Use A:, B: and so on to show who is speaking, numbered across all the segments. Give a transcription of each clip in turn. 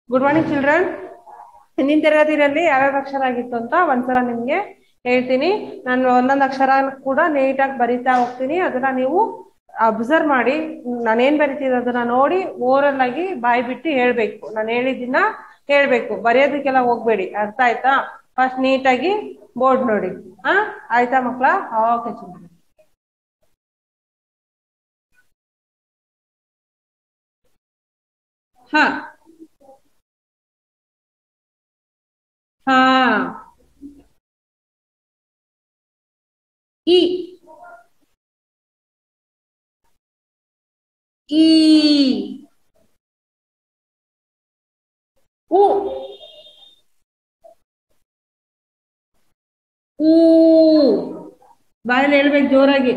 A: good morning children ಹಿಂದಿನ ತರಗತಿಯಲ್ಲಿ ಯಾವ್ಯಾವ ಅಕ್ಷರ ಆಗಿತ್ತು ಅಂತ ಒಂದ್ಸಲ ನಿಮ್ಗೆ ಹೇಳ್ತೀನಿ ನಾನು ಒಂದೊಂದು ಅಕ್ಷರ ಕೂಡ ನೀಟಾಗಿ ಬರಿತಾ ಹೋಗ್ತೀನಿ ಅದನ್ನ ನೀವು ಅಬ್ಸರ್ವ್ ಮಾಡಿ ನಾನೇನ್ ಬರಿತೀನಿ ಅದನ್ನ ನೋಡಿ ಓರಲ್ ಆಗಿ ಬಾಯಿ ಬಿಟ್ಟು ಹೇಳ್ಬೇಕು ನಾನು ಹೇಳಿದ್ದನ್ನ ಹೇಳ್ಬೇಕು ಬರೆಯೋದಕ್ಕೆಲ್ಲ ಹೋಗ್ಬೇಡಿ ಅರ್ಥ ಆಯ್ತಾ ಫಸ್ಟ್ ನೀಟಾಗಿ ಬೋರ್ಡ್ ನೋಡಿ ಹಾ ಆಯ್ತಾ ಮಕ್ಳ ಓಕೆ ಚಿಲ್ಡ್ರನ್ ಹಾ ಹಾ ಇ ಈ ಉ ಊ ಬಾಯಲ್ಲಿ ಹೇಳ್ಬೇಕು ಜೋರಾಗಿ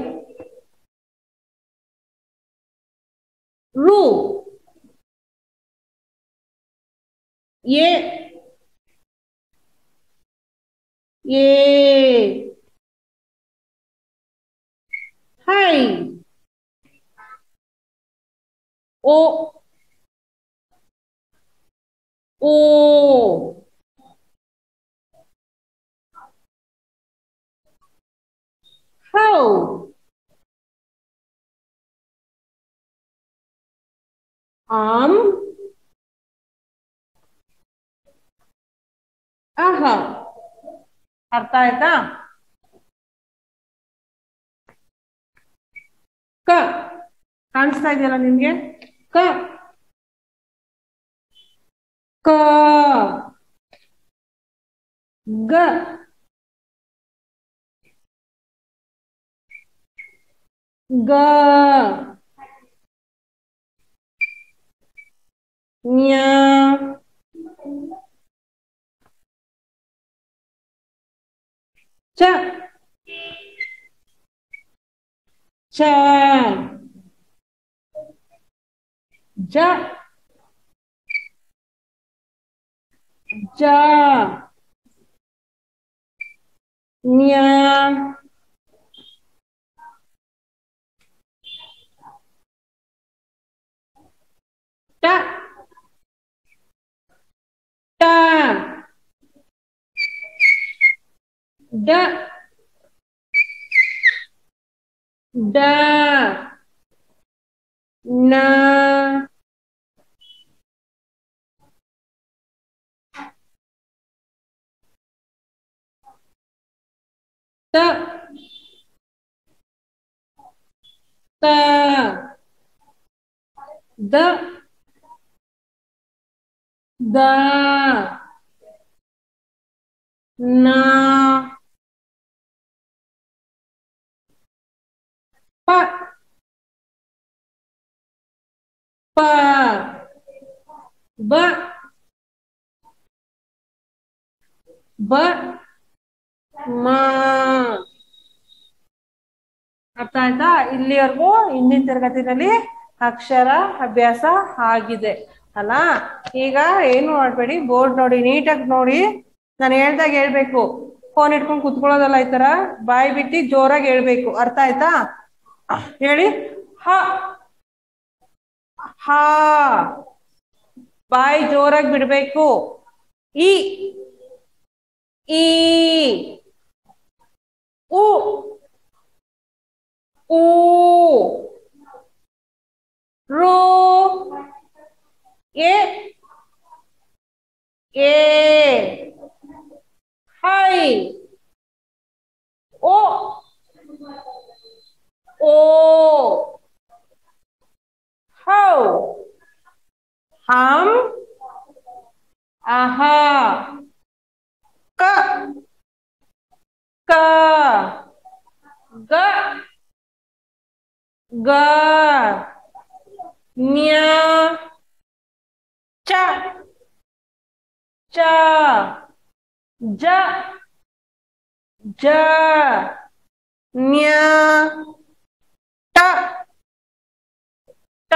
A: ರು ಎ ಎ ಹೈ ಓ ಓ ಹೌ ಆಮ್ ಆಹಾ ಅರ್ಥ ಆಯ್ತಾ ಕ ಕಾಣಿಸ್ತಾ ಇದೆಯಲ್ಲ ನಿಮ್ಗೆ ಕ ಕ ಗ ಗ ನ್ಯ ಚ ಚ ಜ ಜ ನ್ಯ ಟ ಟ ಡ ಡ ನ ತ ತ ದ ದ ನ ಪ ಪ ಬ ಬ ಮ ಅರ್ಥ ಆಯ್ತಾ ಇಲ್ಲಿವರೆಗೂ ಹಿಂದಿನ ತರಗತಿನಲ್ಲಿ ಅಕ್ಷರ ಅಭ್ಯಾಸ ಆಗಿದೆ ಅಲ್ಲ ಈಗ ಏನು ಮಾಡ್ಬೇಡಿ ಬೋರ್ಡ್ ನೋಡಿ ನೀಟಾಗಿ ನೋಡಿ ನಾನು ಹೇಳ್ದಾಗ ಹೇಳ್ಬೇಕು ಫೋನ್ ಇಟ್ಕೊಂಡು ಕುತ್ಕೊಳ್ಳೋದಲ್ಲ ಈ ತರ ಬಾಯಿ ಬಿಟ್ಟು ಜೋರಾಗಿ ಹೇಳ್ಬೇಕು ಅರ್ಥ ಆಯ್ತಾ ಹೇಳಿ ಹ ಹಾ ಬಾಯಿ ಜೋರಾಗಿ ಬಿಡ್ಬೇಕು ಈ ಈ ಉ ಊ ರು ಎ ಎ ಹೈ ಓ ಓ ಹೌ ಹಮ್ ಆಹಾ ಕ ಕ ಗ ಗ ನ್ಯ ಚ ಚ ಜ ಜ ನ್ಯ ಟ ಟ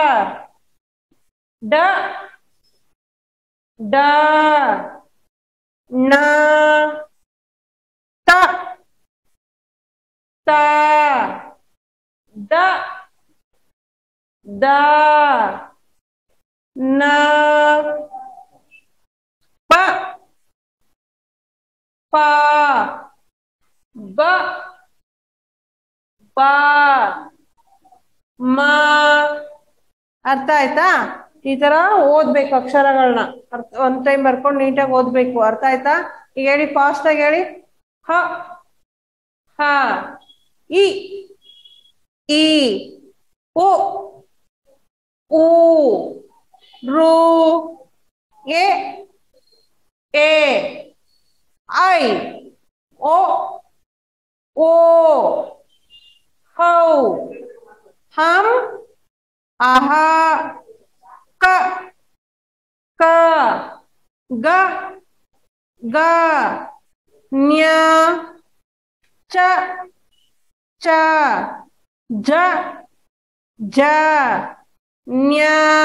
A: ಡ ಡ ನ ತ ತ ದ ದ ನ ಬ ಬ ಮ ಅರ್ಥ ಆಯ್ತಾ ಈ ತರ ಓದ್ಬೇಕು ಅಕ್ಷರಗಳನ್ನ ಅರ್ಥ ಒಂದ್ ಟೈಮ್ ಬರ್ಕೊಂಡು ನೀಟಾಗಿ ಓದ್ಬೇಕು ಅರ್ಥ ಆಯ್ತಾ ಈಗ ಹೇಳಿ ಫಾಸ್ಟ್ ಆಗಿ ಹೇಳಿ ಹ ಹ ಇ ಈ ಉ ಊ ರು ಎ ಎ ಐ ಓ ಓ ಹೌ ಹಂ ಅಹ ಕ ಕ ಗ ಗ ನ್ಯ ಚ ಚ ಜ ಜ ನ್ಯ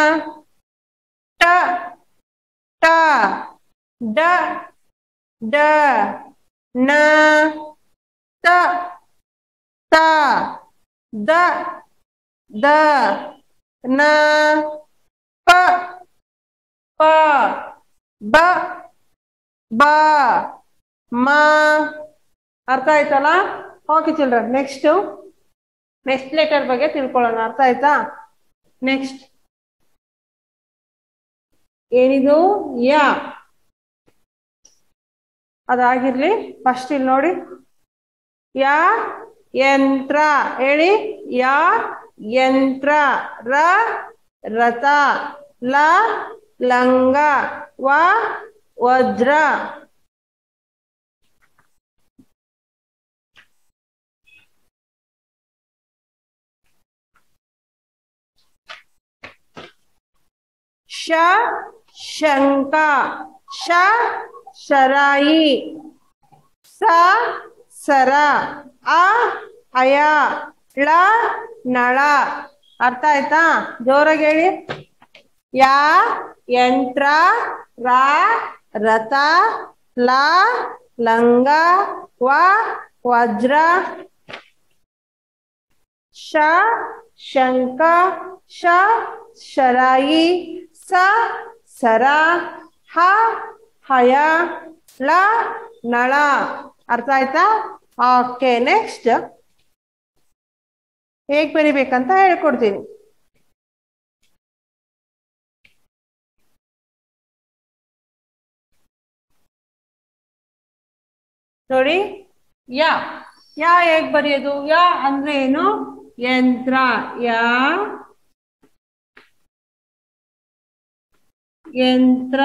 A: ಟ ಟ ಡ ಡ ನ ತ ತ ದ ದ ನ ಪ ಪ ಬ ಬ ಮ ಅರ್ಥ ಆಯ್ತಲ್ಲ okay children next next letter ಬಗ್ಗೆ ತಿಳ್ಕೊಳ್ಳೋಣ ಅರ್ಥ ಆಯ್ತಾ ನೆಕ್ಸ್ಟ್ ಏನಿದು ಯಾ ಅದಾಗಿರ್ಲಿ ಫಸ್ಟ್ ಇಲ್ಲಿ ನೋಡಿ ಯಾ ಯಂತ್ರ ಹೇಳಿ ಯಾ ಯಂತ್ರ ರ ರಥ ಲ ಲಂಗ ವ ವಜ್ರ ಶ ಶಂಕ ಶ ಶರಾಯಿ ಸ ಸರ ಅ ಅಯ ಳ ನಳ ಅರ್ಥ ಆಯ್ತಾ ಜೋರಾಗಿ ಹೇಳಿ ಯಾ ಯಂತ್ರ ರ ರಥ ಲ ಲಂಗ ವ ವಜ್ರ ಶ ಶಂಕ ಶ ಶರಾಯಿ ಸ ಸರ ಹ ಹಯ ಳ ನಳ ಅರ್ಥ ಆಯ್ತಾ ಓಕೆ ನೆಕ್ಸ್ಟ್ ಹೇಗ್ ಬರಿಬೇಕಂತ ಹೇಳ್ಕೊಡ್ತೀನಿ ನೋಡಿ ಯಾ ಯಾ ಹೇಗ್ ಬರೆಯೋದು ಯಾ ಅಂದ್ರೆ ಏನು ಯಂತ್ರ ಯಾ ಯಂತ್ರ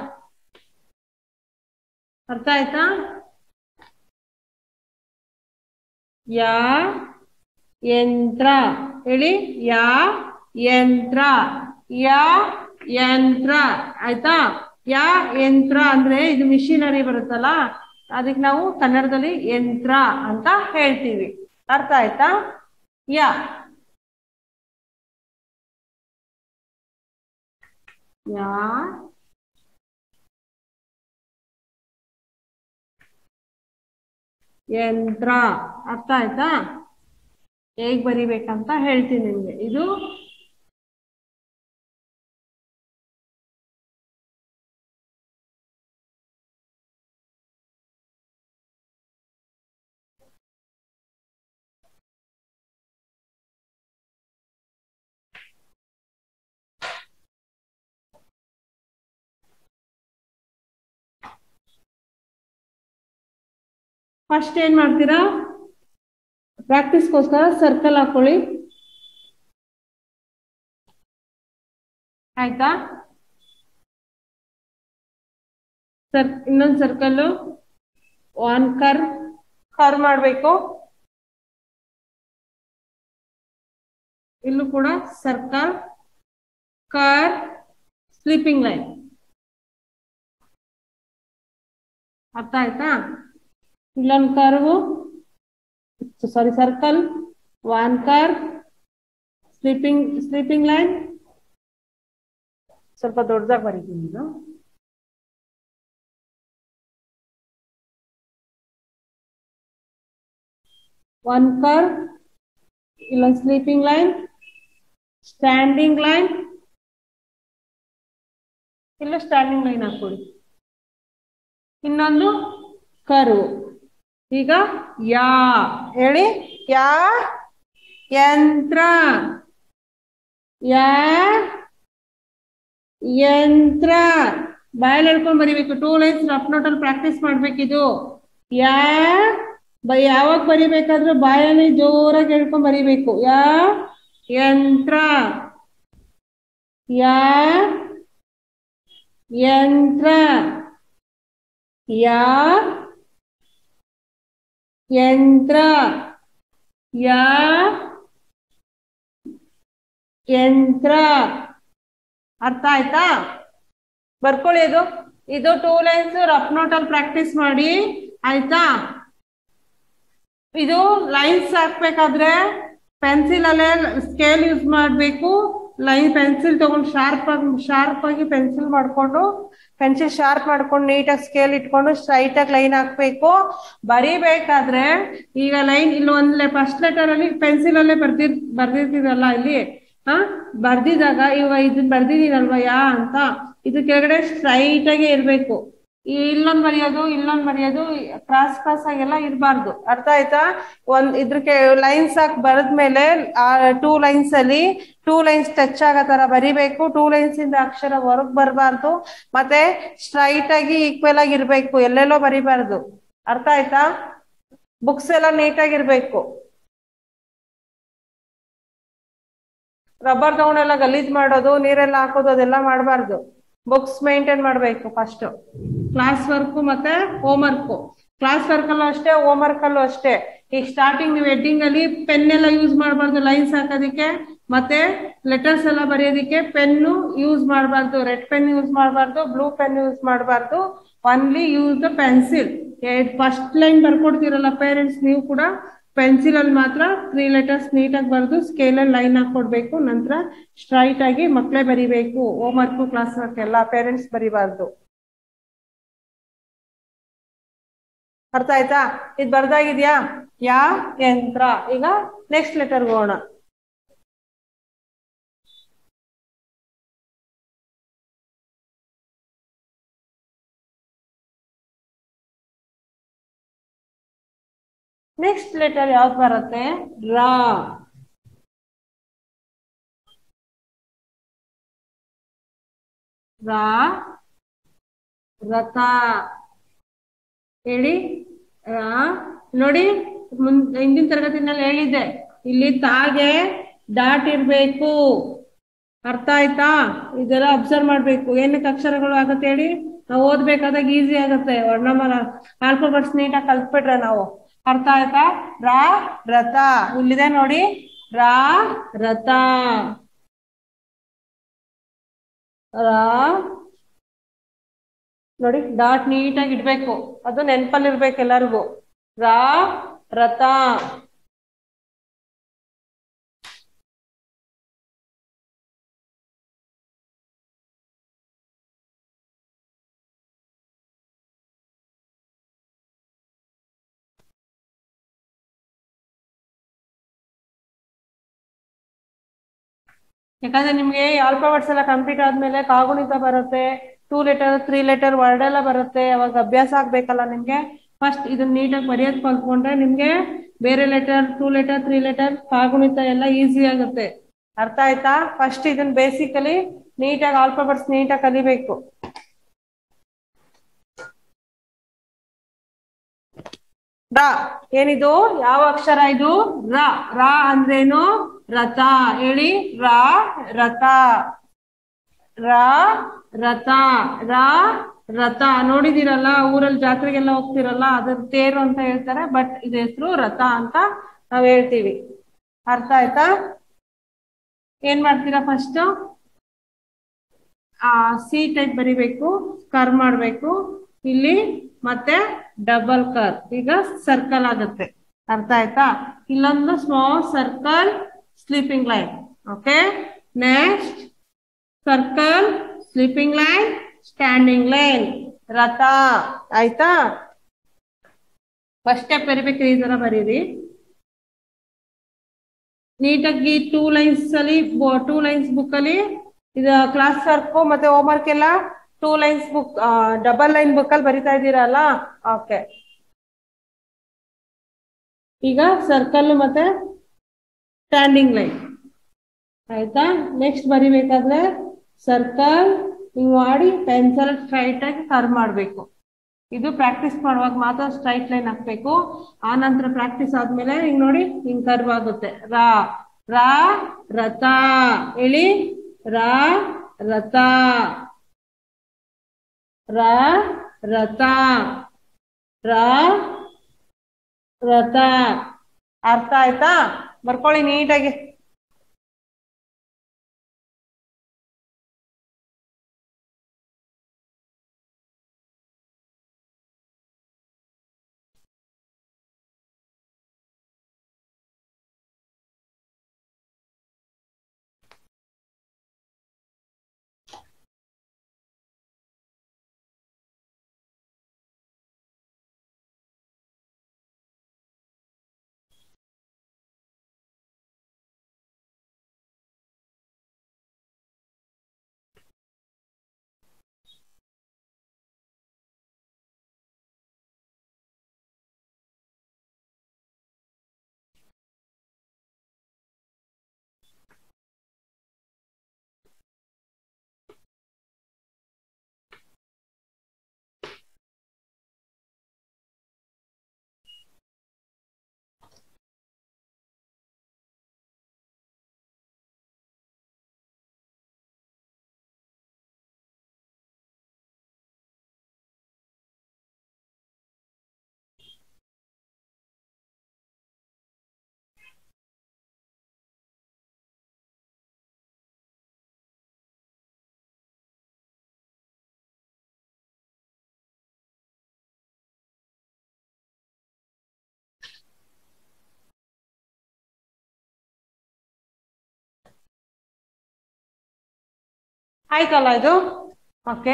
A: ಅರ್ಥ ಆಯ್ತಾ ಯಾ ಯಂತ್ರ ಹೇಳಿ ಯಾ ಯಂತ್ರ ಯಾ ಯಂತ್ರ ಆಯ್ತಾ ಯಾ ಯಂತ್ರ ಅಂದ್ರೆ ಇದು ಮಿಷಿನರಿ ಬರುತ್ತಲ್ಲ ಅದಕ್ಕೆ ನಾವು ಕನ್ನಡದಲ್ಲಿ ಯಂತ್ರ ಅಂತ ಹೇಳ್ತೀವಿ ಅರ್ಥ ಆಯ್ತಾ ಯಾ ಯಾ ಯಂತ್ರ ಅರ್ಥ ಆಯ್ತಾ ಹೇಗ್ ಬರಿಬೇಕಂತ ಹೇಳ್ತೀನಿ ನಿಮ್ಗೆ ಇದು ಫಸ್ಟ್ ಏನ್ ಮಾಡ್ತೀರಾ ಪ್ರಾಕ್ಟೀಸ್ಗೋಸ್ಕರ ಸರ್ಕಲ್ ಹಾಕೊಳ್ಳಿ ಆಯ್ತಾ ಸರ್ ಇನ್ನೊಂದು ಸರ್ಕಲ್ ಒನ್ ಕರ್ ಕರ್ ಮಾಡಬೇಕು ಇಲ್ಲೂ ಕೂಡ ಸರ್ಕಲ್ ಕರ್ ಸ್ಲೀಪಿಂಗ್ ಲೈನ್ ಅರ್ಥ ಆಯ್ತಾ ಇಲ್ಲೊಂದು ಕರ್ವು ಸಾರಿ ಸರ್ಕಲ್ ಒನ್ ಕರ್ ಸ್ಲೀಪಿಂಗ್ ಸ್ಲೀಪಿಂಗ್ ಲೈನ್ ಸ್ವಲ್ಪ ದೊಡ್ಡದಾಗಿ ಬರೀತೀನಿ ಇದು ಒನ್ ಕರ್ ಇಲ್ಲೊಂದು ಸ್ಲೀಪಿಂಗ್ ಲೈನ್ ಸ್ಟ್ಯಾಂಡಿಂಗ್ ಲೈನ್ ಇಲ್ಲ ಸ್ಟ್ಯಾಂಡಿಂಗ್ ಲೈನ್ ಹಾಕೊಳ್ಳಿ ಇನ್ನೊಂದು ಕರು ಈಗ ಯಾ ಹೇಳಿ ಯಾ ಯಂತ್ರ ಯಾ ಯಂತ್ರ ಬಾಯಲ್ಲಿ ಹೇಳ್ಕೊಂಡ್ ಬರಿಬೇಕು ಟೂ ಲೈನ್ಸ್ ರಫ್ ನೋಟಲ್ಲಿ ಪ್ರಾಕ್ಟೀಸ್ ಮಾಡ್ಬೇಕಿದು ಯಾ ಬ ಯಾವಾಗ ಬರಿಬೇಕಾದ್ರೂ ಬಾಯಲ್ಲಿ ಜೋರಾಗಿ ಹೇಳ್ಕೊಂಡ್ ಬರಿಬೇಕು ಯಾ ಯಂತ್ರ ಯಾ ಯಂತ್ರ ಯಾ ಯಂತ್ರ ಯಾ ಯಂತ್ರ ಅರ್ಥ ಆಯ್ತಾ ಬರ್ಕೊಳ್ಳಿ ಇದು ಇದು ಟೂ ಲೈನ್ಸ್ ರಫ್ ನೋಟಲ್ಲಿ ಪ್ರಾಕ್ಟೀಸ್ ಮಾಡಿ ಆಯ್ತಾ ಇದು ಲೈನ್ಸ್ ಹಾಕ್ಬೇಕಾದ್ರೆ ಪೆನ್ಸಿಲ್ ಅಲ್ಲೇ ಸ್ಕೇಲ್ ಯೂಸ್ ಮಾಡಬೇಕು ಲೈನ್ ಪೆನ್ಸಿಲ್ ತಗೊಂಡು ಶಾರ್ಪ್ ಆಗಿ ಶಾರ್ಪ್ ಆಗಿ ಪೆನ್ಸಿಲ್ ಮಾಡ್ಕೊಂಡು ಪೆನ್ಸಿಲ್ ಶಾರ್ಪ್ ಮಾಡ್ಕೊಂಡು ನೀಟಾಗಿ ಸ್ಕೇಲ್ ಇಟ್ಕೊಂಡು ಸ್ಟ್ರೈಟ್ ಆಗಿ ಲೈನ್ ಹಾಕ್ಬೇಕು ಬರಿಬೇಕಾದ್ರೆ ಈಗ ಲೈನ್ ಇಲ್ಲಿ ಒಂದ್ ಫಸ್ಟ್ ಲೆಟರ್ ಅಲ್ಲಿ ಪೆನ್ಸಿಲ್ ಅಲ್ಲೇ ಬರ್ದಿರ್ ಬರ್ದಿರ್ತೀರಲ್ಲ ಇಲ್ಲಿ ಹಾ ಬರ್ದಿದಾಗ ಇವಾಗ ಇದನ್ನ ಬರ್ದಿದ್ದೀನಲ್ವಾ ಯಾ ಅಂತ ಇದು ಕೆಳಗಡೆ ಸ್ಟ್ರೈಟ್ ಆಗಿ ಇರ್ಬೇಕು ಈ ಇಲ್ಲೊಂದ್ ಬರೆಯೋದು ಇಲ್ಲೊಂದ್ ಬರೆಯೋದು ಕ್ರಾಸ್ ಕ್ರಾಸ್ ಆಗೆಲ್ಲ ಇರಬಾರ್ದು ಅರ್ಥ ಆಯ್ತಾ ಒಂದ್ ಇದ್ರಕ್ಕೆ ಲೈನ್ಸ್ ಹಾಕಿ ಬರದ್ಮೇಲೆ ಆ ಟೂ ಲೈನ್ಸ್ ಅಲ್ಲಿ ಟೂ ಲೈನ್ಸ್ ಟಚ್ ಆಗೋ ತರ ಬರಿಬೇಕು ಟೂ ಲೈನ್ಸ್ ಇಂದ ಅಕ್ಷರ ಹೊರಗ್ ಬರಬಾರ್ದು ಮತ್ತೆ ಸ್ಟ್ರೈಟ್ ಆಗಿ ಈಕ್ವಲ್ ಆಗಿ ಇರ್ಬೇಕು ಎಲ್ಲೆಲ್ಲೋ ಬರಿಬಾರ್ದು ಅರ್ಥ ಆಯ್ತಾ ಬುಕ್ಸ್ ಎಲ್ಲ ನೀಟಾಗಿರ್ಬೇಕು ರಬ್ಬರ್ ತಗೊಂಡೆಲ್ಲ ಗಲೀಜ್ ಮಾಡೋದು ನೀರೆಲ್ಲ ಹಾಕೋದು ಅದೆಲ್ಲ ಮಾಡಬಾರ್ದು ಬುಕ್ಸ್ ಮೇಂಟೈನ್ ಮಾಡಬೇಕು ಫಸ್ಟ್ ಕ್ಲಾಸ್ ವರ್ಕ್ ಮತ್ತೆ ಹೋಮ್ ವರ್ಕ್ ಕ್ಲಾಸ್ ವರ್ಕ್ ಅಲ್ಲೂ ಅಷ್ಟೇ ಹೋಮ್ ವರ್ಕ್ ಅಲ್ಲೂ ಅಷ್ಟೇ ಈಗ ಸ್ಟಾರ್ಟಿಂಗ್ ನೀವು ಹೆಡ್ಡಿಂಗ್ ಅಲ್ಲಿ ಪೆನ್ ಎಲ್ಲ ಯೂಸ್ ಮಾಡಬಾರ್ದು ಲೈನ್ಸ್ ಹಾಕೋದಿಕ್ಕೆ ಮತ್ತೆ ಲೆಟರ್ಸ್ ಎಲ್ಲ ಬರೆಯೋದಿಕ್ಕೆ ಪೆನ್ನು ಯೂಸ್ ಮಾಡಬಾರ್ದು ರೆಡ್ ಪೆನ್ ಯೂಸ್ ಮಾಡಬಾರ್ದು ಬ್ಲೂ ಪೆನ್ ಯೂಸ್ ಮಾಡಬಾರ್ದು only use the pencil first line ಬರ್ಕೊಡ್ತೀರಲ್ಲ ಪೇರೆಂಟ್ಸ್ ನೀವು ಕೂಡ ಪೆನ್ಸಿಲ್ ಅಲ್ಲಿ ಮಾತ್ರ ತ್ರೀ ಲೆಟರ್ಸ್ ನೀಟಾಗಿ ಬರೆದು ಸ್ಕೇಲ್ ಅಲ್ಲಿ ಲೈನ್ ಹಾಕೊಡ್ಬೇಕು ನಂತರ ಸ್ಟ್ರೈಟ್ ಆಗಿ ಮಕ್ಕಳೇ ಬರಿಬೇಕು ಹೋಮ್ ವರ್ಕ್ ಕ್ಲಾಸ್ ವರ್ಕ್ ಎಲ್ಲ ಪೇರೆಂಟ್ಸ್ ಬರಿಬಾರ್ದು ಅರ್ಥ ಆಯ್ತಾ ಇದು ಬರ್ದಾಗಿದ್ಯಾ ಯಾ ಯಂತ್ರ ಈಗ ನೆಕ್ಸ್ಟ್ ಲೆಟರ್ ಹೋಗೋಣ ನೆಕ್ಸ್ಟ್ ಲೆಟರ್ ಯಾವ್ದು ಬರುತ್ತೆ ರಾ ರಾ ರಥ ಹೇಳಿ ರಾ ನೋಡಿ ಮುನ್ ಹಿಂದಿನ ತರಗತಿನಲ್ಲಿ ಹೇಳಿದ್ದೆ ಇಲ್ಲಿ ತಾಗೆ ಡಾಟ್ ಇರ್ಬೇಕು ಅರ್ಥ ಆಯ್ತಾ ಇದೆಲ್ಲ ಅಬ್ಸರ್ವ್ ಮಾಡ್ಬೇಕು ಏನಕ್ಕೆ ಅಕ್ಷರಗಳು ಆಗತ್ತೆ ಹೇಳಿ ನಾವು ಓದ್ಬೇಕಾದಾಗ ಈಸಿ ಆಗತ್ತೆ ವರ್ಣಮಾಲ ಆಲ್ಫಾಬೆಟ್ಸ್ ನೀಟಾಗಿ ಕಲ್ತ್ಬಿಟ್ರೆ ನಾವು ಅರ್ಥ ಆಯ್ತಾ ರಾ ರಥ ಇಲ್ಲಿದೆ ನೋಡಿ ರಾ ರಥ ರಾ ನೋಡಿ ಡಾಟ್ ನೀಟಾಗಿ ಇಡ್ಬೇಕು ಅದು ನೆನ್ಪಲ್ಲಿ ಇರ್ಬೇಕು ಎಲ್ಲರಿಗೂ ರಾ ರಥ ಯಾಕಂದ್ರೆ ನಿಮ್ಗೆ ಆಲ್ಫಾಬೆಟ್ಸ್ ಎಲ್ಲ ಕಂಪ್ಲೀಟ್ ಆದ್ಮೇಲೆ ಕಾಗುಣಿತ ಬರುತ್ತೆ two letter three letter word ಎಲ್ಲ ಬರುತ್ತೆ ಅವಾಗ ಅಭ್ಯಾಸ ಆಗ್ಬೇಕಲ್ಲ ನಿಮ್ಗೆ ಫಸ್ಟ್ ಇದನ್ನ ನೀಟಾಗಿ ಬರೆಯೋದ್ ಕಲ್ತ್ಕೊಂಡ್ರೆ ನಿಮ್ಗೆ ಬೇರೆ letter two letter three letter ಕಾಗುಣಿತ ಎಲ್ಲ ಈಸಿ ಆಗುತ್ತೆ ಅರ್ಥ ಆಯ್ತಾ ಫಸ್ಟ್ ಇದನ್ನ ಬೇಸಿಕಲಿ ನೀಟಾಗಿ ಆಲ್ಫಾಬೆಟ್ಸ್ ನೀಟಾಗಿ ಕಲಿಬೇಕು ರಾ ಏನಿದು ಯಾವ ಅಕ್ಷರ ಇದು ರ ರಾ ಅಂದ್ರೇನು ರಥ ಹೇಳಿ ರಾ ರಥ ರಾ ರಥ ರಾ ರಥ ನೋಡಿದಿರಲ್ಲ ಊರಲ್ಲಿ ಜಾತ್ರೆಗೆಲ್ಲ ಹೋಗ್ತಿರಲ್ಲ ಅದ್ರ ತೇರು ಅಂತ ಹೇಳ್ತಾರೆ ಬಟ್ ಇದು ಹೆಸರು ರಥ ಅಂತ ನಾವ್ ಹೇಳ್ತೀವಿ ಅರ್ಥ ಆಯ್ತಾ ಏನ್ ಮಾಡ್ತೀರಾ ಫಸ್ಟ್ ಆ ಸಿ ಟೈಪ್ ಬರಿಬೇಕು ಕರ್ ಮಾಡ್ಬೇಕು ಇಲ್ಲಿ ಮತ್ತೆ ಡಬಲ್ ಕರ್ ಈಗ ಸರ್ಕಲ್ ಆಗುತ್ತೆ ಅರ್ಥ ಆಯ್ತಾ ಇಲ್ಲೊಂದು small circle sleeping line okay next circle sleeping line standing line ರಥ ಆಯ್ತಾ ಫಸ್ಟ್ ಸ್ಟೆಪ್ ಬರಿಬೇಕು ಈ ತರ ಬರೀರಿ ನೀಟಾಗಿ ಟೂ ಲೈನ್ಸ್ ಅಲ್ಲಿ ಟೂ ಲೈನ್ಸ್ ಬುಕ್ ಅಲ್ಲಿ ಇದು ಕ್ಲಾಸ್ ವರ್ಕ್ ಮತ್ತೆ ಹೋಮ್ ವರ್ಕ್ ಎಲ್ಲ two lines book double line book ಅಲ್ಲಿ ಬರಿತಾ ಇದ್ದೀರಲ್ಲ ಓಕೆ ಈಗ ಸರ್ಕಲ್ ಮತ್ತೆ ಸ್ಟ್ಯಾಂಡಿಂಗ್ ಲೈನ್ ಆಯ್ತಾ ನೆಕ್ಸ್ಟ್ ಬರಿಬೇಕಾದ್ರೆ ಸರ್ಕಲ್ ಹಿಂಗ್ ಮಾಡಿ ಪೆನ್ಸಲ್ ಸ್ಟ್ರೈಟ್ ಆಗಿ ಕರ್ ಮಾಡಬೇಕು ಇದು ಪ್ರಾಕ್ಟೀಸ್ ಮಾಡುವಾಗ ಮಾತ್ರ ಸ್ಟ್ರೈಟ್ ಲೈನ್ ಹಾಕ್ಬೇಕು ಆ ನಂತರ ಪ್ರಾಕ್ಟೀಸ್ ಆದ್ಮೇಲೆ ಹಿಂಗ್ ನೋಡಿ ಹಿಂಗ್ ಕರ್ವ್ ಆಗುತ್ತೆ ರಾ ರಾ ರಥ ಹೇಳಿ ರಾ ರಥ ರಾ ರಥ ರಾ ರಥ ಅರ್ಥ ಆಯ್ತಾ ಬರ್ಕೊಳ್ಳಿ ನೀಟಾಗಿ ಆಯ್ತಲ್ಲ ಇದು ಓಕೆ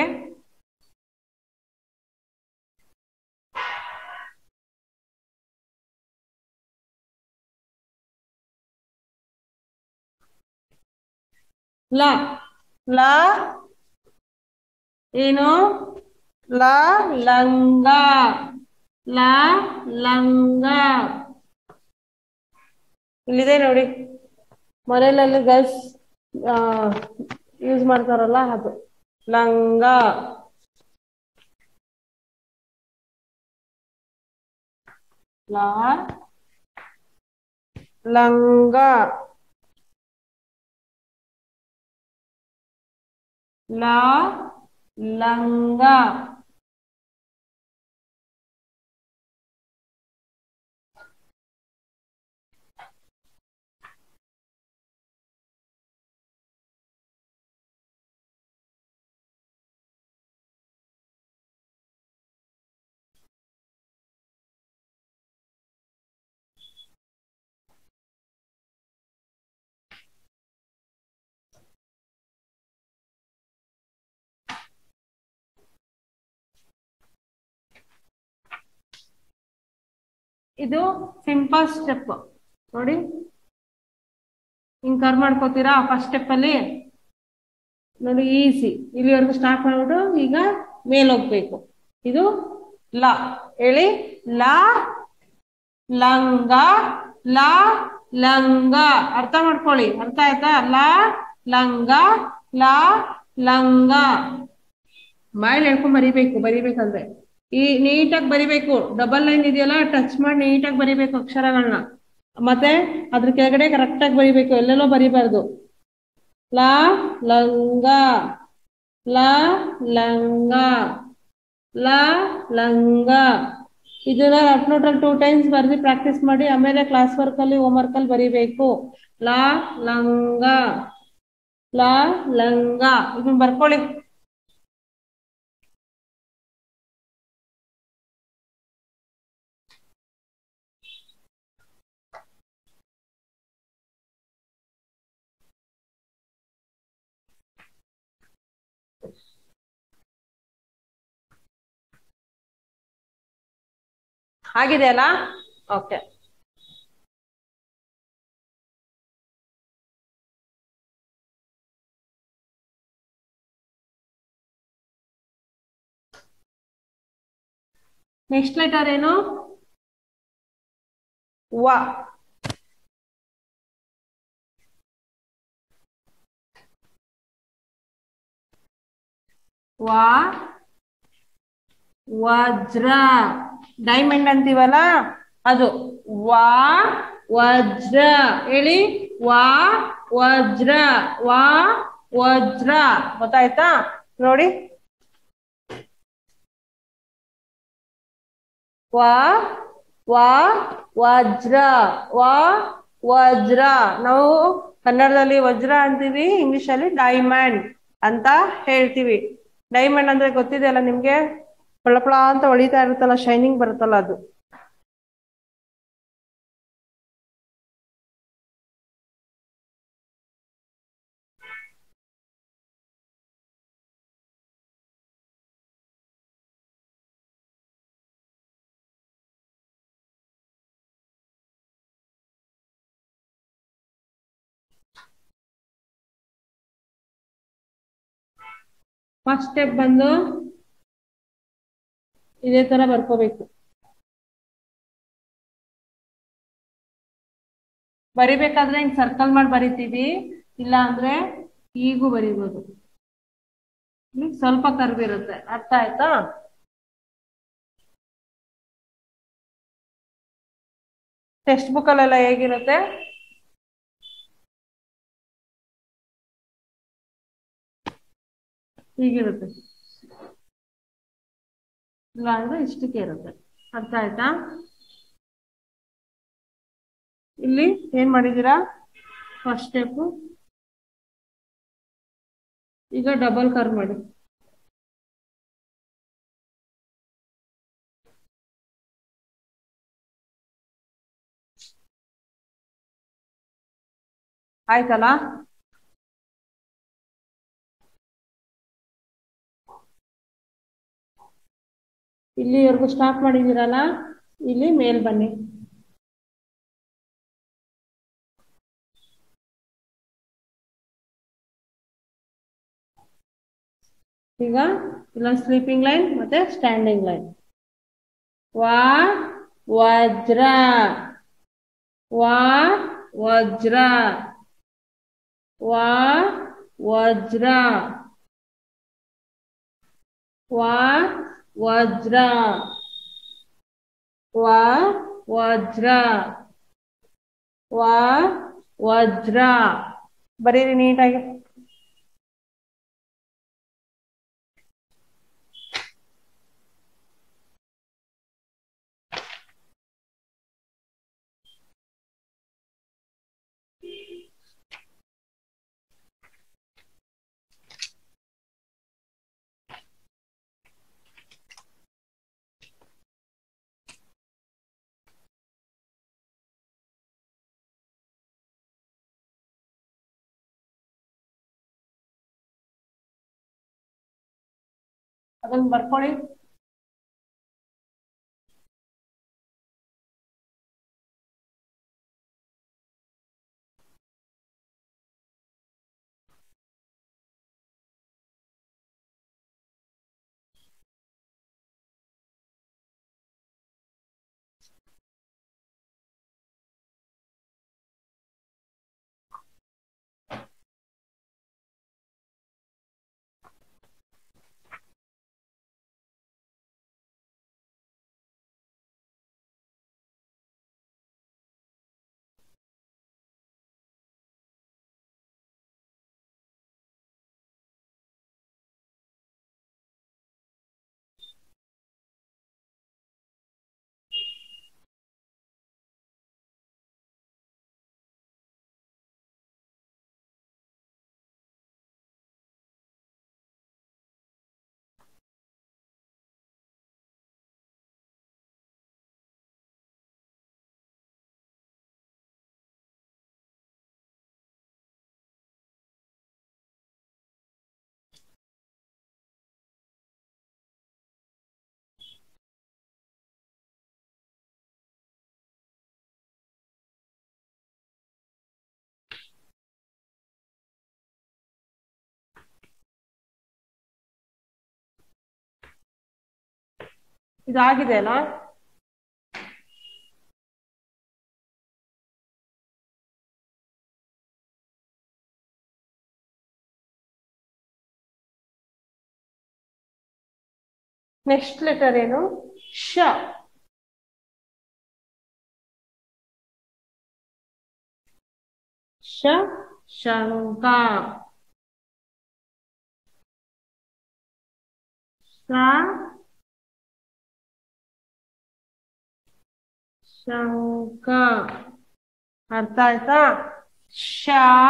A: ಲ ಲ ಏನು ಲ ಲಂಗ ಲ ಲಂಗ ಇಲ್ಲಿದೆ ನೋಡಿ ಮನೆಯಲ್ಲಿ ಗರ್ಲ್ಸ್ ಯೂಸ್ ಮಾಡ್ತಾರಲ್ಲ ಅದು ಲಂಗ ಲ ಲಂಗ ಲ ಲಂಗ ಇದು ಸಿಂಪಲ್ ಸ್ಟೆಪ್ ನೋಡಿ ಹಿಂಗ್ ಕರ್ ಮಾಡ್ಕೋತೀರಾ ಫಸ್ಟ್ ಸ್ಟೆಪ್ ಅಲ್ಲಿ ನೋಡಿ ಈಸಿ ಇಲ್ಲಿವರೆಗೂ ಸ್ಟಾರ್ಟ್ ಮಾಡ್ಬಿಟ್ಟು ಈಗ ಮೇಲ್ ಹೋಗ್ಬೇಕು ಇದು ಲ ಹೇಳಿ ಲ ಲಂಗ ಲ ಲಂಗ ಅರ್ಥ ಮಾಡ್ಕೊಳ್ಳಿ ಅರ್ಥ ಆಯ್ತಾ ಲ ಲಂಗ ಲ ಲಂಗ ಬಾಯಲ್ಲಿ ಹೇಳ್ಕೊಂಡ್ ಬರಿಬೇಕು ಬರಿಬೇಕಂದ್ರೆ ಈ ನೀಟಾಗಿ ಬರಿಬೇಕು ಡಬಲ್ ಲೈನ್ ಇದೆಯಲ್ಲ ಟಚ್ ಮಾಡಿ ನೀಟಾಗಿ ಬರಿಬೇಕು ಅಕ್ಷರಗಳನ್ನ ಮತ್ತೆ ಅದ್ರ ಕೆಳಗಡೆ ಕರೆಕ್ಟ್ ಆಗಿ ಬರಿಬೇಕು ಎಲ್ಲೆಲ್ಲೋ ಬರಿಬಾರ್ದು ಲ ಲಂಗ ಲ ಲಂಗ ಲ ಲಂಗ ಇದನ್ನ ರಫ್ ನೋಟ್ರಲ್ಲಿ ಟೂ ಟೈಮ್ಸ್ ಬರ್ದಿ ಪ್ರಾಕ್ಟೀಸ್ ಮಾಡಿ ಆಮೇಲೆ ಕ್ಲಾಸ್ ವರ್ಕ್ ಅಲ್ಲಿ ಹೋಮ್ ವರ್ಕ್ ಅಲ್ಲಿ ಬರಿಬೇಕು ಲ ಲಂಗ ಲ ಲಂಗ ಇದನ್ನ ಬರ್ಕೊಳ್ಳಿ ಆಗಿದೆಯಲ್ಲ ಓಕೆ ನೆಕ್ಸ್ಟ್ ಲೆಟರ್ ಏನು ವ ವಾ ವಜ್ರ ಡೈಮಂಡ್ ಅಂತೀವಲ್ಲ ಅದು ವಾ ವಜ್ರ ಹೇಳಿ ವಾ ವಜ್ರ ವಾ ವಜ್ರ ಗೊತ್ತಾಯ್ತಾ ನೋಡಿ ವಾ ವಾ ವಜ್ರ ವಾ ವಜ್ರ ನಾವು ಕನ್ನಡದಲ್ಲಿ ವಜ್ರ ಅಂತೀವಿ ಇಂಗ್ಲಿಷ್ ಅಲ್ಲಿ ಡೈಮಂಡ್ ಅಂತ ಹೇಳ್ತೀವಿ ಡೈಮಂಡ್ ಅಂದ್ರೆ ಗೊತ್ತಿದೆಯಲ್ಲ ನಿಮ್ಗೆ ಪಳಪಳ ಅಂತ ಹೊಳಿತಾ ಇರುತ್ತಲ್ಲ ಶೈನಿಂಗ್ ಬರುತ್ತಲ್ಲ ಅದು ಫಸ್ಟ್ ಸ್ಟೆಪ್ ಬಂದು ಇದೇ ತರ ಬರ್ಕೋಬೇಕು ಬರಿಬೇಕಾದ್ರೆ ಹಿಂಗ್ ಸರ್ಕಲ್ ಮಾಡಿ ಬರಿತೀವಿ ಇಲ್ಲ ಅಂದ್ರೆ ಈಗೂ ಬರಿಬೋದು ಇಲ್ಲಿ ಸ್ವಲ್ಪ ಕರ್ವಿರುತ್ತೆ ಅರ್ಥ ಆಯ್ತಾ ಟೆಕ್ಸ್ಟ್ ಬುಕ್ ಅಲ್ಲೆಲ್ಲ ಹೇಗಿರುತ್ತೆ ಹೀಗಿರುತ್ತೆ ಇಲ್ಲ ಅಂದ್ರೆ ಇಷ್ಟಕ್ಕೆ ಇರುತ್ತೆ ಅರ್ಥ ಆಯ್ತಾ ಇಲ್ಲಿ ಏನ್ ಮಾಡಿದೀರಾ ಫಸ್ಟ್ ಸ್ಟೆಪ್ ಈಗ ಡಬಲ್ ಕರ್ ಮಾಡಿ ಆಯ್ತಲ್ಲ ಇಲ್ಲಿವರೆಗೂ ಸ್ಟಾಪ್ ಮಾಡಿದ್ದೀರಲ್ಲ ಇಲ್ಲಿ ಮೇಲ್ ಬನ್ನಿ ಈಗ ಇಲ್ಲೊಂದು ಸ್ಲೀಪಿಂಗ್ ಲೈನ್ ಮತ್ತೆ ಸ್ಟ್ಯಾಂಡಿಂಗ್ ಲೈನ್ ವಾ ವಜ್ರ ವಾ ವಜ್ರ ವಾ ವಜ್ರ ವಾ ವಜ್ರ ವಾ ವಜ್ರ ವಾ ವಜ್ರ ಬರೀರಿ ನೀಟಾಗಿ ಅದನ್ನ ಬರ್ಕೊಳ್ಳಿ ಇದಾಗಿದೆ ಅಲ್ಲ ನೆಕ್ಸ್ಟ್ ಲೆಟರ್ ಏನು ಶ ಶ ಶಂಕ ಶ ಶಂಕ ಅರ್ಥ ಆಯ್ತಾ ಶ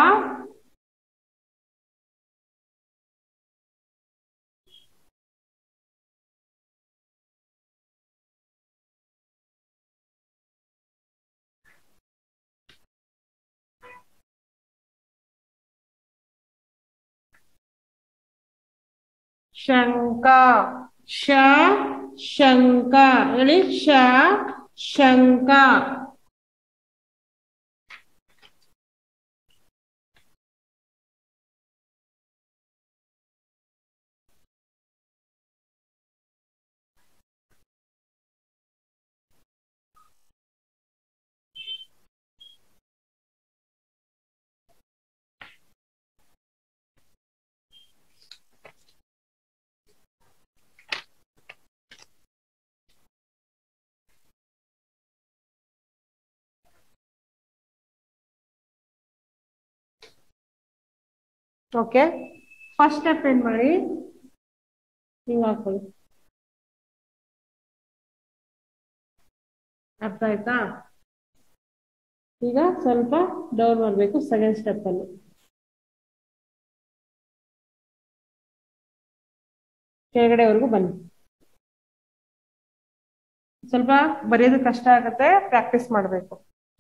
A: ಶಂಕ ಶ ಶಂಕ ಹೇಳಿ ಶ ಶಂಕ ಓಕೆ ಫಸ್ಟ್ ಸ್ಟೆಪ್ ಏನ್ ಮಾಡಿ ಹಿಂಗ್ ಹಾಕೊಳ್ಳಿ ಅರ್ಥ ಆಯ್ತಾ ಈಗ ಸ್ವಲ್ಪ ಡೌನ್ ಮಾಡಬೇಕು ಸೆಕೆಂಡ್ ಸ್ಟೆಪ್ ಅಲ್ಲಿ ಕೆಳಗಡೆವರೆಗೂ ಬನ್ನಿ ಸ್ವಲ್ಪ ಬರೆಯೋದು ಕಷ್ಟ ಆಗುತ್ತೆ ಪ್ರಾಕ್ಟೀಸ್ ಮಾಡಬೇಕು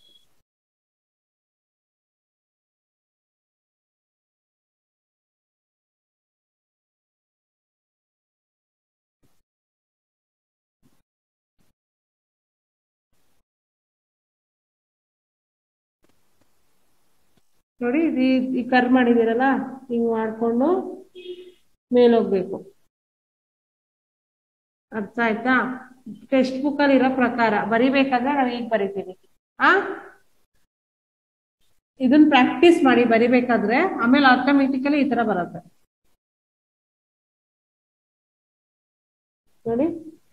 A: ನೋಡಿ ಇದು ಈ ಕರ್ ಮಾಡಿದಿರಲ್ಲ ಹಿಂಗ್ ಮಾಡ್ಕೊಂಡು ಮೇಲೆ ಹೋಗ್ಬೇಕು ಅರ್ಥ ಆಯ್ತಾ ಟೆಕ್ಸ್ಟ್ ಬುಕ್ ಅಲ್ಲಿ ಇರೋ ಪ್ರಕಾರ ಬರಿಬೇಕಾದ್ರೆ ನಾವು ಈಗ ಬರಿತೀವಿ ಆ ಇದನ್ನ ಪ್ರಾಕ್ಟೀಸ್ ಮಾಡಿ ಬರಿಬೇಕಾದ್ರೆ ಆಮೇಲೆ ಆಟೋಮೆಟಿಕಲಿ ಈ ತರ ಬರುತ್ತೆ ನೋಡಿ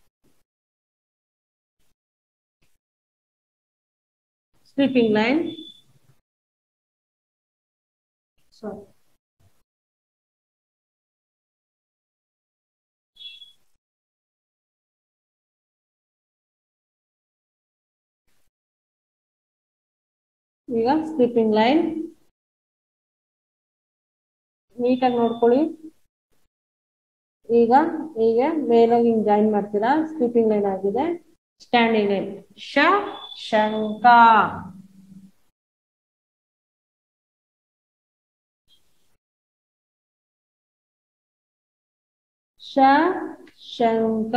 A: ಸ್ಲೀಪಿಂಗ್ ಲೈನ್ ಸಾರಿ ಈಗ ಸ್ಲೀಪಿಂಗ್ ಲೈನ್ ನೀಟಾಗಿ ನೋಡ್ಕೊಳ್ಳಿ ಈಗ ಹೀಗೆ ಮೇಲಾಗಿ ಹಿಂಗ್ ಜಾಯಿನ್ ಮಾಡ್ತೀರಾ ಸ್ಲೀಪಿಂಗ್ ಲೈನ್ ಆಗಿದೆ ಸ್ಟ್ಯಾಂಡಿಂಗ್ ಲೈನ್ ಶ ಶಂಕ ಶ ಶಂಕ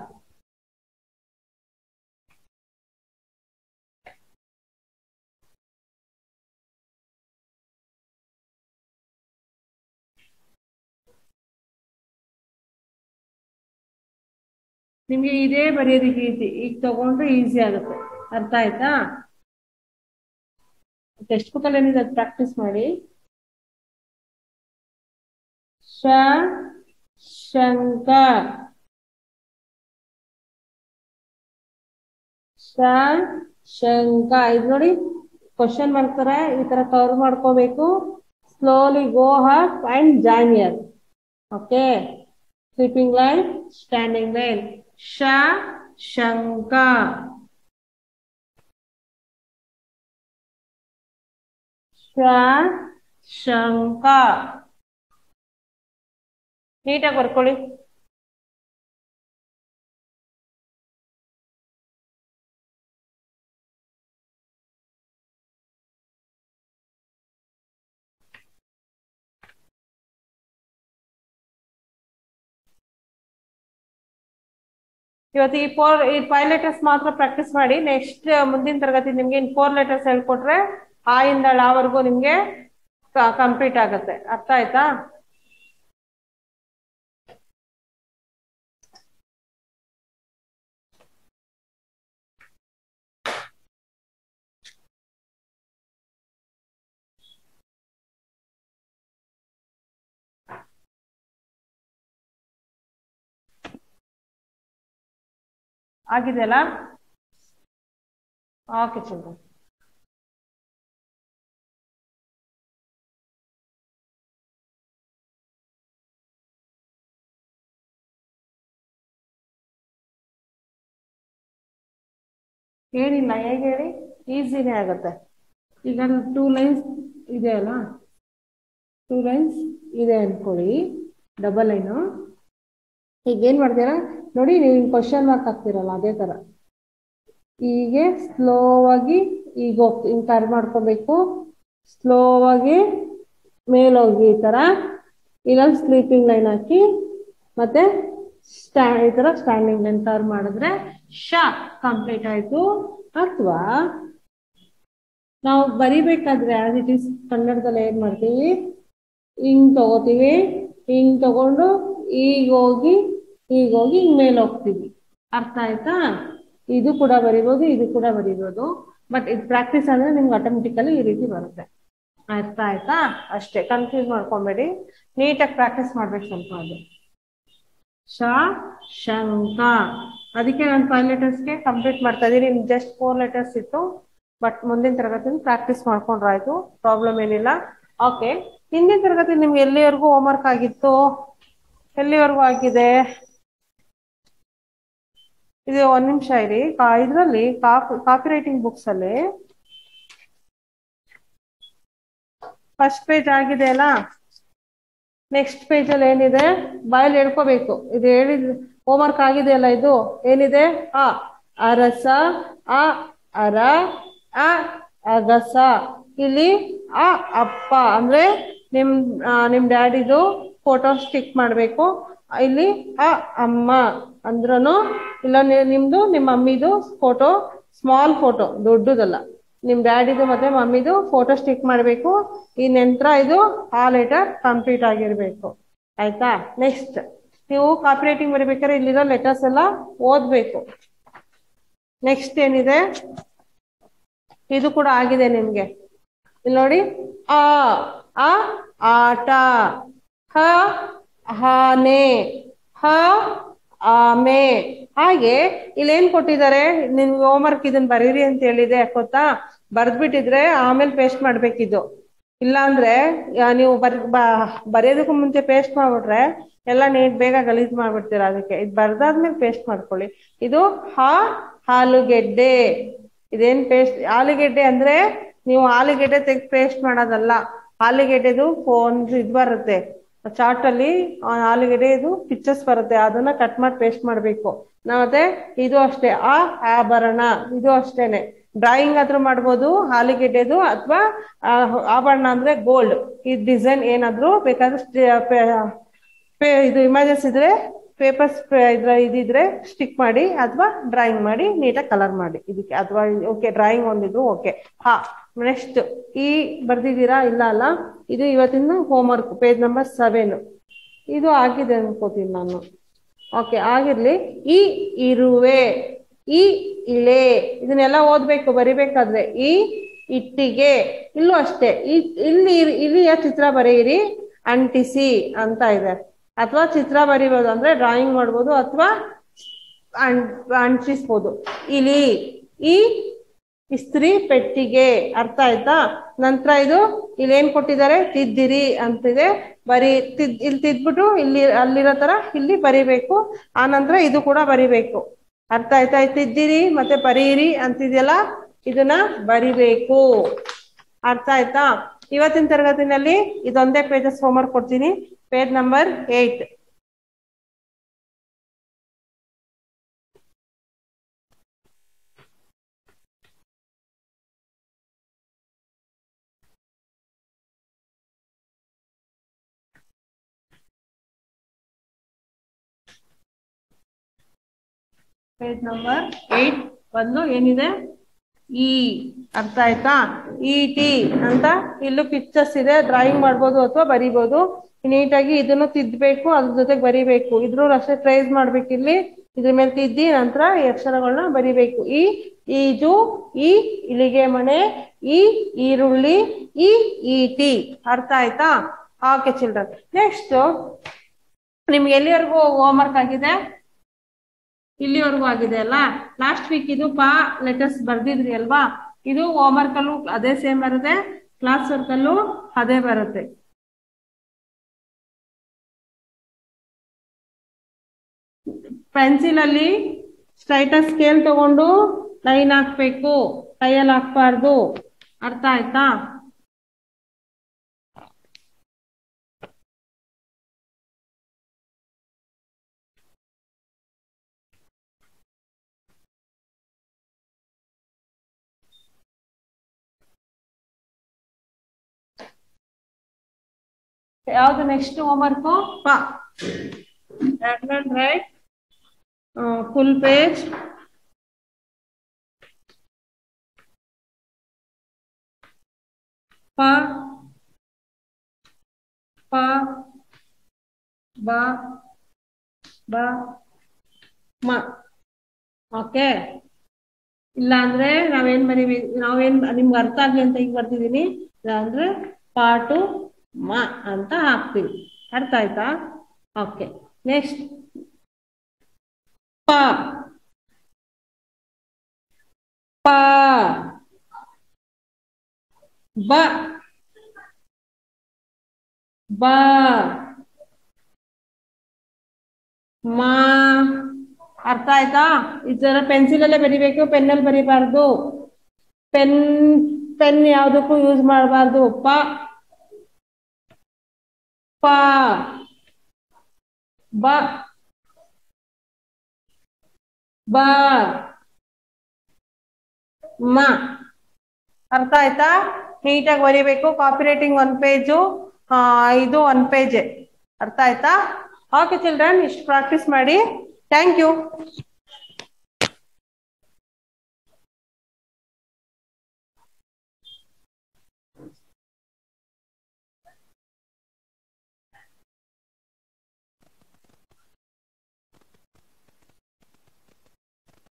A: ನಿಮ್ಗೆ ಇದೇ ಬರೆಯೋದಕ್ಕೆ ಈಸಿ ಈಗ ತಗೊಂಡ್ರೆ ಈಸಿ ಆಗುತ್ತೆ ಅರ್ಥ ಆಯ್ತಾ ಟೆಕ್ಸ್ಟ್ ಬುಕ್ ಅಲ್ಲಿ ಏನಿದೆ ಅದು ಪ್ರಾಕ್ಟೀಸ್ ಮಾಡಿ ಶ ಶಂಕ ಶ ಶಂಕ ಇದು ನೋಡಿ ಕ್ವಶನ್ ಮಾಡ್ತಾರೆ ಈ ತರ ಕವರ್ ಮಾಡ್ಕೋಬೇಕು slowly go up and join here okay sleeping line standing line ಶ ಶಂಕ ಶ ಶಂಕ ನೀಟಾಗಿ ಬರ್ಕೊಳ್ಳಿ ಇವತ್ತು ಈ ಫೋರ್ ಈ ಫೈವ್ ಲೆಟರ್ಸ್ ಮಾತ್ರ ಪ್ರಾಕ್ಟೀಸ್ ಮಾಡಿ ನೆಕ್ಸ್ಟ್ ಮುಂದಿನ ತರಗತಿ ನಿಮ್ಗೆ ಇನ್ ಫೋರ್ ಲೆಟರ್ಸ್ ಹೇಳ್ಕೊಟ್ರೆ ಆ ಇಂದ ಳವರೆಗೂ ನಿಮ್ಗೆ ಕಂಪ್ಲೀಟ್ ಆಗುತ್ತೆ ಅರ್ಥ ಆಯ್ತಾ ಆಗಿದೆಯಲ್ಲ ಓಕೆ ಚಿಲ್ಡ್ರನ್ ಏನಿಲ್ಲ ಹೇಗೆ ಹೇಳಿ ಈಸಿನೇ ಆಗುತ್ತೆ ಈಗ ಟೂ ಲೈನ್ಸ್ ಇದೆ ಅಲ್ಲ ಟೂ ಲೈನ್ಸ್ ಇದೆ ಅನ್ಕೊಳ್ಳಿ ಡಬಲ್ ಲೈನು ಈಗ ಏನ್ ಮಾಡ್ತೀರಾ ನೋಡಿ ನೀವು ಕ್ವಶನ್ ಮಾರ್ಕ್ ಹಾಕ್ತಿರಲ್ಲ ಅದೇ ತರ ಹೀಗೆ ಸ್ಲೋವಾಗಿ ಈಗ ಹೋಗ್ತಿ ಹಿಂಗ್ ಕರ್ ಮಾಡ್ಕೋಬೇಕು ಸ್ಲೋವಾಗಿ ಮೇಲೋಗಿ ಈ ತರ ಇಲ್ಲೊಂದು ಸ್ಲೀಪಿಂಗ್ ಲೈನ್ ಹಾಕಿ ಮತ್ತೆ ಸ್ಟಾ ಈ ತರ ಸ್ಟ್ಯಾಂಡಿಂಗ್ ಲೈನ್ ಕರ್ ಮಾಡಿದ್ರೆ ಶ ಕಂಪ್ಲೀಟ್ ಆಯ್ತು ಅಥವಾ ನಾವು ಬರಿಬೇಕಾದ್ರೆ ಆಸ್ ಇಟ್ ಈಸ್ ಕನ್ನಡದಲ್ಲಿ ಏನ್ ಮಾಡ್ತೀವಿ ಹಿಂಗ್ ತಗೋತೀವಿ ಹಿಂಗ್ ತಗೊಂಡು ಈಗ ಹೋಗಿ ಈಗ ಹೋಗಿ ಹಿಂಗ್ ಮೇಲೆ ಹೋಗ್ತೀವಿ ಅರ್ಥ ಆಯ್ತಾ ಇದು ಕೂಡ ಬರಿಬೋದು ಇದು ಕೂಡ ಬರಿಬೋದು ಬಟ್ ಇದು ಪ್ರಾಕ್ಟೀಸ್ ಅಂದ್ರೆ ನಿಮ್ಗೆ ಆಟೋಮೆಟಿಕಲಿ ಈ ರೀತಿ ಬರುತ್ತೆ ಅರ್ಥ ಆಯ್ತಾ ಅಷ್ಟೇ ಕನ್ಫ್ಯೂಸ್ ಮಾಡ್ಕೊಬೇಡಿ ನೀಟಾಗಿ ಪ್ರಾಕ್ಟೀಸ್ ಮಾಡ್ಬೇಕು ಸ್ವಲ್ಪ ಅದು ಶ ಶಂಕ ಅದಕ್ಕೆ ನಾನು ಫೈವ್ ಲೆಟರ್ಸ್ಗೆ ಕಂಪ್ಲೀಟ್ ಮಾಡ್ತಾ ಇದ್ದೀನಿ ಜಸ್ಟ್ ಫೋರ್ ಲೆಟರ್ಸ್ ಇತ್ತು ಬಟ್ ಮುಂದಿನ ತರಗತಿ ಪ್ರಾಕ್ಟೀಸ್ ಮಾಡ್ಕೊಂಡ್ರಾಯ್ತು ಪ್ರಾಬ್ಲಮ್ ಏನಿಲ್ಲ ಓಕೆ ಹಿಂದಿನ ತರಗತಿ ನಿಮ್ಗೆ ಎಲ್ಲಿವರೆಗೂ ಹೋಮ್ವರ್ಕ್ ಆಗಿತ್ತು ಎಲ್ಲಿವರೆಗೂ ಆಗಿದೆ ಇದು ಒಂದ್ ನಿಮಿಷ ಇರಿ ಇದರಲ್ಲಿ ಕಾಪಿ ರೈಟಿಂಗ್ ಬುಕ್ಸ್ ಅಲ್ಲಿ ಫಸ್ಟ್ ಪೇಜ್ ಆಗಿದೆ ಅಲ್ಲ ನೆಕ್ಸ್ಟ್ ಪೇಜ್ ಅಲ್ಲಿ ಏನಿದೆ ಬಾಯಲ್ಲಿ ಹೇಳ್ಕೋಬೇಕು ಇದು ಹೇಳಿದ್ ಹೋಮ್ವರ್ಕ್ ಆಗಿದೆ ಅಲ್ಲ ಇದು ಏನಿದೆ ಆ ಅರಸ ಆ ಅರ ಆ ಅಗಸ ಇಲ್ಲಿ ಆ ಅಪ್ಪ ಅಂದ್ರೆ ನಿಮ್ ಆ, ನಿಮ್ ಡ್ಯಾಡಿದು ಫೋಟೋ ಸ್ಟಿಕ್ ಮಾಡ್ಬೇಕು ಇಲ್ಲಿ ಆ ಅಮ್ಮ ಅಂದ್ರನು ಇಲ್ಲ ನಿ- ನಿಮ್ದು ನಿಮ್ಮ ಮಮ್ಮಿದು ಫೋಟೋ ಸ್ಮಾಲ್ ಫೋಟೋ ದೊಡ್ಡದಲ್ಲ ನಿಮ್ ಡ್ಯಾಡಿದು ಮತ್ತೆ ಮಮ್ಮಿದು ಫೋಟೋ ಸ್ಟಿಕ್ ಮಾಡ್ಬೇಕು ಈ ನಂತರ ಇದು ಆ ಲೆಟರ್ ಕಂಪ್ಲೀಟ್ ಆಗಿರ್ಬೇಕು ಆಯ್ತಾ ನೆಕ್ಸ್ಟ್ ನೀವು ಕಾಪಿ ರೈಟಿಂಗ್ ಬರಿಬೇಕಾದ್ರೆ ಇಲ್ಲಿರೋ ಲೆಟರ್ಸ್ ಎಲ್ಲ ಓದ್ಬೇಕು ನೆಕ್ಸ್ಟ್ ಏನಿದೆ ಇದು ಕೂಡ ಆಗಿದೆ ನಿಮ್ಗೆ ಇಲ್ಲಿ ನೋಡಿ ಆ ಆ ಆಟ ಹ ಆನೆ ಹ ಆಮೆ ಹಾಗೆ ಇಲ್ಲಿ ಏನ್ ಕೊಟ್ಟಿದ್ದಾರೆ ನಿಮ್ಗೆ ಹೋಮ್ವರ್ಕ್ ಇದನ್ನ ಬರೀರಿ ಅಂತ ಹೇಳಿದೆ ಗೊತ್ತಾ ಬರ್ದ್ಬಿಟ್ಟಿದ್ರೆ ಆಮೇಲೆ ಪೇಸ್ಟ್ ಮಾಡ್ಬೇಕಿದ್ದು ಇಲ್ಲ ಅಂದ್ರೆ ಆ, ನೀವು ಬರ್ ಬ- ಬರೆಯೋದಕ್ಕೂ ಮುಂಚೆ ಪೇಸ್ಟ್ ಮಾಡ್ಬಿಟ್ರೆ ಎಲ್ಲ ನೀಟ್ ಬೇಗ ಗಲೀಜ್ ಮಾಡ್ಬಿಡ್ತೀರಾ ಅದಕ್ಕೆ ಇದು ಬರ್ದಾದ್ಮೇಲೆ ಪೇಸ್ಟ್ ಮಾಡ್ಕೊಳ್ಳಿ ಇದು ಹಾ ಆಲೂಗೆಡ್ಡೆ ಇದೇನ್ ಪೇಸ್ಟ್ ಆಲೂಗೆಡ್ಡೆ ಅಂದ್ರೆ ನೀವು ಆಲೂಗೆಡ್ಡೆ ತೆಗೆದು ಪೇಸ್ಟ್ ಮಾಡೋದಲ್ಲ ಆಲೂಗೆಡ್ಡೆದು ಒಂದು ಇದು ಬರುತ್ತೆ ಚಾರ್ಟ್ ಅಲ್ಲಿ ಆ ಆಲೂಗೆಡ್ಡೆ ಇದು ಪಿಕ್ಚರ್ಸ್ ಬರುತ್ತೆ ಅದನ್ನ ಕಟ್ ಮಾಡಿ ಪೇಸ್ಟ್ ಮಾಡ್ಬೇಕು ಮತ್ತೆ ಇದು ಅಷ್ಟೇ ಆ ಆಭರಣ ಇದು ಅಷ್ಟೇನೆ ಡ್ರಾಯಿಂಗ್ ಆದ್ರೂ ಮಾಡ್ಬೋದು ಆಲೂಗೆಡ್ಡೆದು ಅಥವಾ ಆಭರಣ ಅಂದ್ರೆ ಗೋಲ್ಡ್ ಈ ಡಿಸೈನ್ ಏನಾದ್ರೂ ಬೇಕಾದ್ರೆ ಸ್ಟಿ- ಪೆ- ಪೇ- ಇದು ಇಮೇಜಸ್ ಇದ್ರೆ ಪೇಪರ್ಸ್ ಇದ್ರ ಇದಿದ್ರೆ ಸ್ಟಿಕ್ ಮಾಡಿ ಅಥವಾ ಡ್ರಾಯಿಂಗ್ ಮಾಡಿ ನೀಟಾಗಿ ಕಲರ್ ಮಾಡಿ ಇದಕ್ಕೆ ಅಥವಾ ಓಕೆ ಡ್ರಾಯಿಂಗ್ ಒಂದಿದ್ರು ಓಕೆ ಹಾ ನೆಕ್ಸ್ಟ್ ಈ ಬರ್ದಿದ್ದೀರಾ ಇಲ್ಲ ಅಲ್ಲ ಇದು ಇವತ್ತಿನ ಹೋಮ್ವರ್ಕ್ ಪೇಜ್ ನಂಬರ್ ಸೆವೆನ್ ಇದು ಆಗಿದೆ ಅನ್ಕೋತೀನಿ ನಾನು ಓಕೆ ಆಗಿರ್ಲಿ ಈ ಇರುವೆ ಈ ಇಳೆ ಇದನ್ನೆಲ್ಲ ಓದ್ಬೇಕು ಬರಿಬೇಕಾದ್ರೆ ಈ ಇಟ್ಟಿಗೆ ಇಲ್ಲೂ ಅಷ್ಟೇ ಈ ಇಲ್ಲಿ ಇಲ್ಲಿಯ ಚಿತ್ರ ಬರೆಯಿರಿ ಅಂಟಿಸಿ ಅಂತ ಇದೆ ಅಥವಾ ಚಿತ್ರ ಬರಿಬೋದು ಅಂದ್ರೆ ಡ್ರಾಯಿಂಗ್ ಮಾಡ್ಬೋದು ಅಥವಾ ಅಂಟಿಸ್ಬೋದು ಇಲಿ ಈ ಇಸ್ತ್ರಿ ಪೆಟ್ಟಿಗೆ ಅರ್ಥ ಆಯ್ತಾ ನಂತರ ಇದು ಇಲ್ಲಿ ಏನ್ ಕೊಟ್ಟಿದ್ದಾರೆ ತಿದ್ದಿರಿ ಅಂತಿದೆ ಬರಿ ತಿದ್ ಇಲ್ಲಿ ತಿದ್ಬಿಟ್ಟು ಇಲ್ಲಿ ಅಲ್ಲಿರೋ ತರ ಇಲ್ಲಿ ಬರಿಬೇಕು ಆ ನಂತರ ಇದು ಕೂಡ ಬರಿಬೇಕು ಅರ್ಥ ಆಯ್ತಾ ಇದು ತಿದ್ದಿರಿ ಮತ್ತೆ ಬರೀರಿ ಅಂತಿದೆಯಲ್ಲ ಇದನ್ನ ಬರಿಬೇಕು ಅರ್ಥ ಆಯ್ತಾ ಇವತ್ತಿನ ತರಗತಿನಲ್ಲಿ ಇದೊಂದೇ ಪೇಜಸ್ ಹೋಮ್ವರ್ಕ್ ಕೊಡ್ತೀನಿ page number eight page number eight ಬಂದು ಏನಿದೆ ಇ ಅರ್ಥ ಆಯ್ತಾ ಇ ಟಿ ಅಂತ ಇಲ್ಲೂ ಪಿಕ್ಚರ್ಸ್ ಇದೆ ಡ್ರಾಯಿಂಗ್ ಮಾಡ್ಬೋದು ಅಥವಾ ಬರಿಬೋದು ನೀಟಾಗಿ ಇದನ್ನು ತಿದ್ದಬೇಕು ಅದ್ರ ಜೊತೆಗೆ ಬರಿಬೇಕು ಇದ್ರೂ ಅಷ್ಟೇ ಟ್ರೈಸ್ ಮಾಡ್ಬೇಕು ಇಲ್ಲಿ ಇದ್ರ ಮೇಲೆ ತಿದ್ದಿ ನಂತರ ಈ ಅಕ್ಷರಗಳನ್ನ ಬರಿಬೇಕು ಈ ಈಜು ಈ ಇಲಿಗೆ ಮನೆ ಈ ಈರುಳ್ಳಿ ಈ ಈಟಿ ಅರ್ಥ ಆಯ್ತಾ ಓಕೆ ಚಿಲ್ಡ್ರನ್ ನೆಕ್ಸ್ಟ್ ನಿಮ್ಗೆ ಎಲ್ಲಿವರೆಗೂ ಹೋಮ್ವರ್ಕ್ ಆಗಿದೆ ಇಲ್ಲಿವರೆಗೂ ಆಗಿದೆ ಅಲ್ಲ ಲಾಸ್ಟ್ ವೀಕ್ ಇದು ಪಾ ಲೆಟರ್ಸ್ ಬರ್ದಿದ್ರಿ ಅಲ್ವಾ ಇದು ಹೋಮ್ ವರ್ಕ್ ಅಲ್ಲೂ ಅದೇ ಸೇಮ್ ಬರುತ್ತೆ ಕ್ಲಾಸ್ ವರ್ಕ್ ಅಲ್ಲೂ ಅದೇ ಬರುತ್ತೆ ಪೆನ್ಸಿಲ್ ಅಲ್ಲಿ ಸ್ಟ್ರೈಟರ್ ಸ್ಕೇಲ್ ತಗೊಂಡು ಲೈನ್ ಹಾಕ್ಬೇಕು ಕೈಯಲ್ಲಿ ಹಾಕ್ಬಾರ್ದು ಅರ್ಥ ಆಯ್ತಾ ಯಾವ್ದು ನೆಕ್ಸ್ಟ್ ಹೋಮ್ವರ್ಕು ಪಾ ರೈಟ್ ಫುಲ್ ಪೇಜ್ ಪ ಪ ಬ ಬ ಮ ಓಕೆ ಇಲ್ಲ ಅಂದ್ರೆ ನಾವೇನ್ ಬರೀವಿ ನಾವೇನ್ ನಿಮ್ಗೆ ಅರ್ಥ ಆಗ್ಲಿ ಅಂತ ಈಗ ಬರ್ತಿದೀನಿ ಇಲ್ಲ ಅಂದ್ರೆ ಪಾಟು ಮ ಅಂತ ಹಾಕ್ತೀವಿ ಅರ್ಥ ಆಯ್ತಾ ಓಕೆ ನೆಕ್ಸ್ಟ್ ಪ ಪ ಬ ಬ ಮಾ ಅರ್ಥ ಆಯ್ತಾ ಇದರ ಪೆನ್ಸಿಲ್ ಅಲ್ಲೇ ಬರಿಬೇಕು ಪೆನ್ನಲ್ಲಿ ಬರಿಬಾರ್ದು ಪೆನ್ ಪೆನ್ ಯಾವುದಕ್ಕೂ ಯೂಸ್ ಮಾಡಬಾರ್ದು ಪ ಪ ಬ ಬ ಮ ಅರ್ಥ ಆಯ್ತಾ ನೀಟಾಗಿ ಬರಿಬೇಕು ಕಾಪಿ ರೈಟಿಂಗ್ ಒಂದ್ ಪೇಜು ಇದು ಒಂದ್ ಪೇಜ್ ಅರ್ಥ ಆಯ್ತಾ ಓಕೆ ಚಿಲ್ಡ್ರನ್ ಇಷ್ಟು ಪ್ರಾಕ್ಟೀಸ್ ಮಾಡಿ ಥ್ಯಾಂಕ್ ಯು